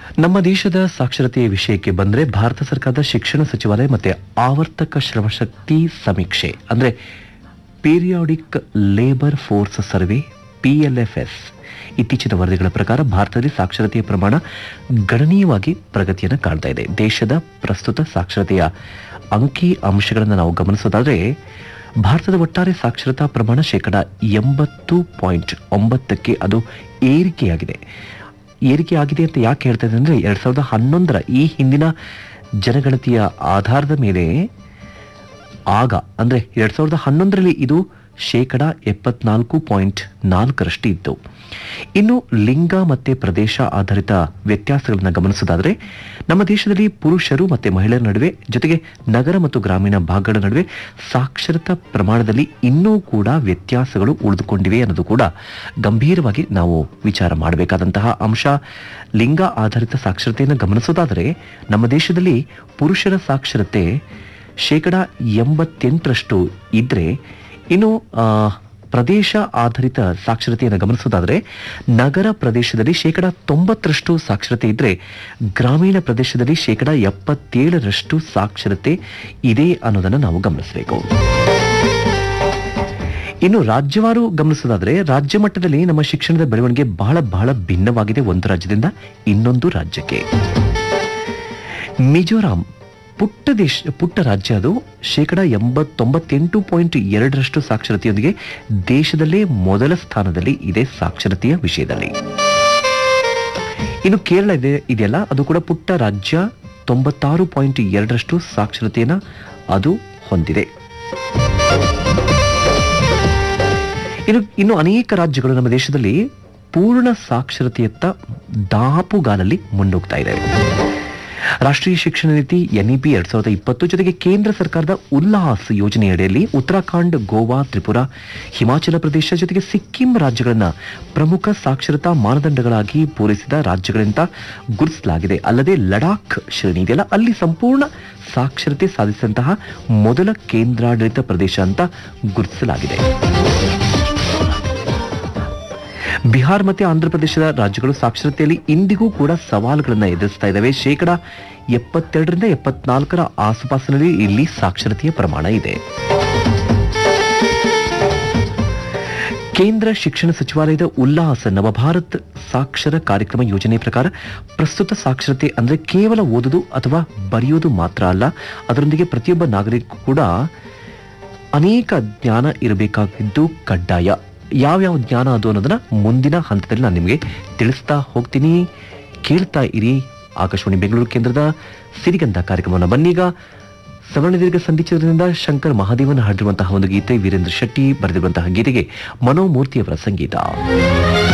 ನಮ್ಮ ದೇಶದ ಸಾಕ್ಷರತೆಯ ವಿಷಯಕ್ಕೆ ಬಂದ್ರೆ ಭಾರತ ಸರ್ಕಾರದ ಶಿಕ್ಷಣ ಸಚಿವಾಲಯ ಮತ್ತೆ ಆವರ್ತಕ ಶ್ರಮಶಕ್ತಿ ಸಮೀಕ್ಷೆ ಅಂದ್ರೆ periodic labour force survey PLFS ಇತ್ತೀಚಿನ ವರದಿಗಳ ಪ್ರಕಾರ ಭಾರತದಲ್ಲಿ ಸಾಕ್ಷರತೆಯ ಪ್ರಮಾಣ ಗಣನೀಯವಾಗಿ ಪ್ರಗತಿಯನ್ನು ಕಾಣ್ತಾ ಇದೆ ದೇಶದ ಪ್ರಸ್ತುತ ಸಾಕ್ಷರತೆಯ ಅಂಕಿ ಅಂಶಗಳನ್ನು ನಾವು ಗಮನಿಸೋದಾದ್ರೆ ಭಾರತದ ಒಟ್ಟಾರೆ ಸಾಕ್ಷರತಾ ಪ್ರಮಾಣ ಶೇಕಡ ಎಂಬತ್ತು ಪಾಯಿಂಟ್ ಒಂಬತ್ತಕ್ಕೆ ಅದು ಏರಿಕೆಯಾಗಿದೆ ಏರಿಕೆ ಆಗಿದೆ ಅಂತ ಯಾಕೆ ಹೇಳ್ತಾ ಇದ್ದಾರೆ ಅಂದ್ರೆ ಎರಡ್ ಸಾವಿರದ ಹನ್ನೊಂದರ ಈ ಹಿಂದಿನ ಜನಗಣತಿಯ ಆಧಾರದ ಮೇಲೆ ಆಗ ಅಂದ್ರೆ ಎರಡ್ ಸಾವಿರದ ಹನ್ನೊಂದರಲ್ಲಿ ಇದು ಶೇಕಡ ಎಪ್ಪತ್ನಾಲ್ಕು ಪಾಯಿಂಟ್ ನಾಲ್ಕರಷ್ಟು ಇತ್ತು ಇನ್ನು ಲಿಂಗ ಮತ್ತೆ ಪ್ರದೇಶ ಆಧಾರಿತ ವ್ಯತ್ಯಾಸಗಳನ್ನು ಗಮನಿಸೋದಾದ್ರೆ ನಮ್ಮ ದೇಶದಲ್ಲಿ ಪುರುಷರು ಮತ್ತೆ ಮಹಿಳೆಯರ ನಡುವೆ ಜೊತೆಗೆ ನಗರ ಮತ್ತು ಗ್ರಾಮೀಣ ಭಾಗಗಳ ನಡುವೆ ಸಾಕ್ಷರತಾ ಪ್ರಮಾಣದಲ್ಲಿ ಇನ್ನೂ ಕೂಡ ವ್ಯತ್ಯಾಸಗಳು ಉಳಿದುಕೊಂಡಿವೆ ಅನ್ನೋದು ಕೂಡ ಗಂಭೀರವಾಗಿ ನಾವು ವಿಚಾರ ಮಾಡಬೇಕಾದಂತಹ ಅಂಶ ಲಿಂಗ ಆಧಾರಿತ ಸಾಕ್ಷರತೆಯನ್ನು ಗಮನಿಸೋದಾದರೆ ನಮ್ಮ ದೇಶದಲ್ಲಿ ಪುರುಷರ ಸಾಕ್ಷರತೆ ಶೇಕಡ ಎಂಬತ್ತೆಂಟರಷ್ಟು ಇದ್ರೆ ಇನ್ನು ಆ, ಪ್ರದೇಶ ಆಧಾರಿತ ಸಾಕ್ಷರತೆಯನ್ನು ಗಮನಿಸೋದಾದರೆ ನಗರ ಪ್ರದೇಶದಲ್ಲಿ ಶೇಕಡ ತೊಂಬತ್ತರಷ್ಟು ಸಾಕ್ಷರತೆ ಇದ್ರೆ ಗ್ರಾಮೀಣ ಪ್ರದೇಶದಲ್ಲಿ ಶೇಕಡ ಎಪ್ಪತ್ತೇಳರಷ್ಟು ಸಾಕ್ಷರತೆ ಇದೆ ಅನ್ನೋದನ್ನು ನಾವು ಗಮನಿಸಬೇಕು ಇನ್ನು ರಾಜ್ಯವಾರು ಗಮನಿಸೋದಾದ್ರೆ ರಾಜ್ಯ ಮಟ್ಟದಲ್ಲಿ ನಮ್ಮ ಶಿಕ್ಷಣದ ಬೆಳವಣಿಗೆ ಬಹಳ ಬಹಳ ಭಿನ್ನವಾಗಿದೆ ಒಂದು ರಾಜ್ಯದಿಂದ ಇನ್ನೊಂದು ರಾಜ್ಯಕ್ಕೆ ಮಿಜೋರಾಂ ಪುಟ್ಟ ದೇಶ ಪುಟ್ಟ ರಾಜ್ಯ ಅದು ಶೇಕಡ ಎಂಬತ್ತೊಂಬತ್ತೆಂಟು ಪಾಯಿಂಟ್ ಎರಡರಷ್ಟು ಸಾಕ್ಷರತೆಯೊಂದಿಗೆ ದೇಶದಲ್ಲೇ ಮೊದಲ ಸ್ಥಾನದಲ್ಲಿ ಇದೆ ಸಾಕ್ಷರತೆಯ ವಿಷಯದಲ್ಲಿ ಇನ್ನು ಕೇರಳ ಇದೆ ಇದೆಯಲ್ಲ ಅದು ಕೂಡ ಪುಟ್ಟ ರಾಜ್ಯ ತೊಂಬತ್ತಾರು ಪಾಯಿಂಟ್ ಎರಡರಷ್ಟು ಸಾಕ್ಷರತೆಯನ್ನ ಅದು ಹೊಂದಿದೆ ಇನ್ನು ಇನ್ನು ಅನೇಕ ರಾಜ್ಯಗಳು ನಮ್ಮ ದೇಶದಲ್ಲಿ ಪೂರ್ಣ ಸಾಕ್ಷರತೆಯತ್ತ ದಾಪುಗಾಲಲ್ಲಿ ಮುನ್ನೋಗ್ತಾ ಇದೆ ರಾಷ್ಟ್ರೀಯ ಶಿಕ್ಷಣ ನೀತಿ ಎನ್ಇಪಿ ಎರಡ್ ಸಾವಿರದ ಇಪ್ಪತ್ತು ಜೊತೆಗೆ ಕೇಂದ್ರ ಸರ್ಕಾರದ ಉಲ್ಲಾಸ್ ಯೋಜನೆಯಡಿಯಲ್ಲಿ ಉತ್ತರಾಖಂಡ್ ಗೋವಾ ತ್ರಿಪುರಾ ಹಿಮಾಚಲ ಪ್ರದೇಶ ಜೊತೆಗೆ ಸಿಕ್ಕಿಂ ರಾಜ್ಯಗಳನ್ನ ಪ್ರಮುಖ ಸಾಕ್ಷರತಾ ಮಾನದಂಡಗಳಾಗಿ ಪೂರೈಸಿದ ರಾಜ್ಯಗಳಿಂದ ಗುರುತಿಸಲಾಗಿದೆ ಅಲ್ಲದೆ ಲಡಾಖ್ ಶ್ರೇಣಿ ಇದೆಯಲ್ಲ ಅಲ್ಲಿ ಸಂಪೂರ್ಣ ಸಾಕ್ಷರತೆ ಸಾಧಿಸಿದಂತಹ ಮೊದಲ ಕೇಂದ್ರಾಡಳಿತ ಪ್ರದೇಶ ಅಂತ ಗುರುತಿಸಲಾಗಿದೆ ಬಿಹಾರ್ ಮತ್ತೆ ಆಂಧ್ರಪ್ರದೇಶದ ರಾಜ್ಯಗಳು ಸಾಕ್ಷರತೆಯಲ್ಲಿ ಇಂದಿಗೂ ಕೂಡ ಸವಾಲುಗಳನ್ನು ಎದುರಿಸ್ತಾ ಇದ್ದಾವೆ ಶೇಕಡ ಎಪ್ಪತ್ತೆರಡರಿಂದ ಎಪ್ಪತ್ನಾಲ್ಕರ ಆಸುಪಾಸಿನಲ್ಲಿ ಇಲ್ಲಿ ಸಾಕ್ಷರತೆಯ ಪ್ರಮಾಣ ಇದೆ ಕೇಂದ್ರ ಶಿಕ್ಷಣ ಸಚಿವಾಲಯದ ಉಲ್ಲಾಸ ನವಭಾರತ್ ಸಾಕ್ಷರ ಕಾರ್ಯಕ್ರಮ ಯೋಜನೆ ಪ್ರಕಾರ ಪ್ರಸ್ತುತ ಸಾಕ್ಷರತೆ ಅಂದ್ರೆ ಕೇವಲ ಓದುದು ಅಥವಾ ಬರೆಯೋದು ಮಾತ್ರ ಅಲ್ಲ ಅದರೊಂದಿಗೆ ಪ್ರತಿಯೊಬ್ಬ ನಾಗರಿಕ ಕೂಡ ಅನೇಕ ಜ್ಞಾನ ಇರಬೇಕಾಗಿದ್ದು ಕಡ್ಡಾಯ ಯಾವ್ಯಾವ ಜ್ಞಾನ ಅದು ಅನ್ನೋದನ್ನ ಮುಂದಿನ ಹಂತದಲ್ಲಿ ನಾನು ನಿಮಗೆ ತಿಳಿಸ್ತಾ ಹೋಗ್ತೀನಿ ಕೇಳ್ತಾ ಇರಿ ಆಕಾಶವಾಣಿ ಬೆಂಗಳೂರು ಕೇಂದ್ರದ ಸಿರಿಗಂಧ ಕಾರ್ಯಕ್ರಮವನ್ನು ಬನ್ನೀಗ ಸವರ್ಣದೀರ್ಘ ಸಂಧಿಚಿತ್ರದಿಂದ ಶಂಕರ್ ಮಹಾದೇವನ್ ಹಾಡಿರುವಂತಹ ಒಂದು ಗೀತೆ ವೀರೇಂದ್ರ ಶೆಟ್ಟಿ ಬರೆದಿರುವಂತಹ ಗೀತೆಗೆ ಮನೋಮೂರ್ತಿಯವರ ಸಂಗೀತ